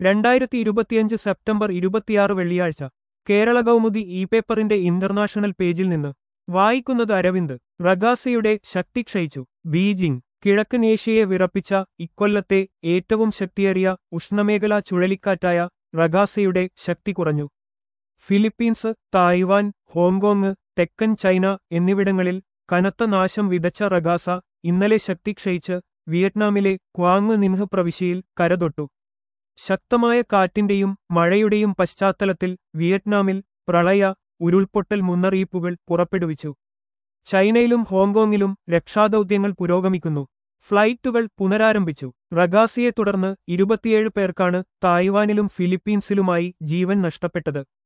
രണ്ടായിരത്തി ഇരുപത്തിയഞ്ച് സെപ്റ്റംബർ ഇരുപത്തിയാറ് വെള്ളിയാഴ്ച കേരള കൗമുദി ഇ പേപ്പറിന്റെ ഇന്റർനാഷണൽ പേജിൽ നിന്ന് വായിക്കുന്നത് അരവിന്ദ് റഗാസയുടെ ശക്തി ക്ഷയിച്ചു ബീജിംഗ് കിഴക്കൻ ഏഷ്യയെ വിറപ്പിച്ച ഇക്കൊല്ലത്തെ ഏറ്റവും ശക്തിയേറിയ ഉഷ്ണമേഖലാ ചുഴലിക്കാറ്റായ റഗാസയുടെ ശക്തി കുറഞ്ഞു ഫിലിപ്പീൻസ് തായ്വാൻ ഹോങ്കോങ് തെക്കൻ ചൈന എന്നിവിടങ്ങളിൽ കനത്ത നാശം വിതച്ച റഗാസ ഇന്നലെ ശക്തി ക്ഷയിച്ച് വിയറ്റ്നാമിലെ ക്വാങ് നിൻഹ് പ്രവിശ്യയിൽ കരതൊട്ടു ശക്തമായ കാറ്റിന്റെയും മഴയുടെയും പശ്ചാത്തലത്തിൽ വിയറ്റ്നാമിൽ പ്രളയ ഉരുൾപൊട്ടൽ മുന്നറിയിപ്പുകൾ പുറപ്പെടുവിച്ചു ചൈനയിലും ഹോങ്കോങ്ങിലും രക്ഷാദൌത്യങ്ങൾ പുരോഗമിക്കുന്നു ഫ്ലൈറ്റുകൾ പുനരാരംഭിച്ചു റഗാസിയെ തുടർന്ന് ഇരുപത്തിയേഴ് പേർക്കാണ് തായ്വാനിലും ഫിലിപ്പീൻസിലുമായി ജീവൻ നഷ്ടപ്പെട്ടത്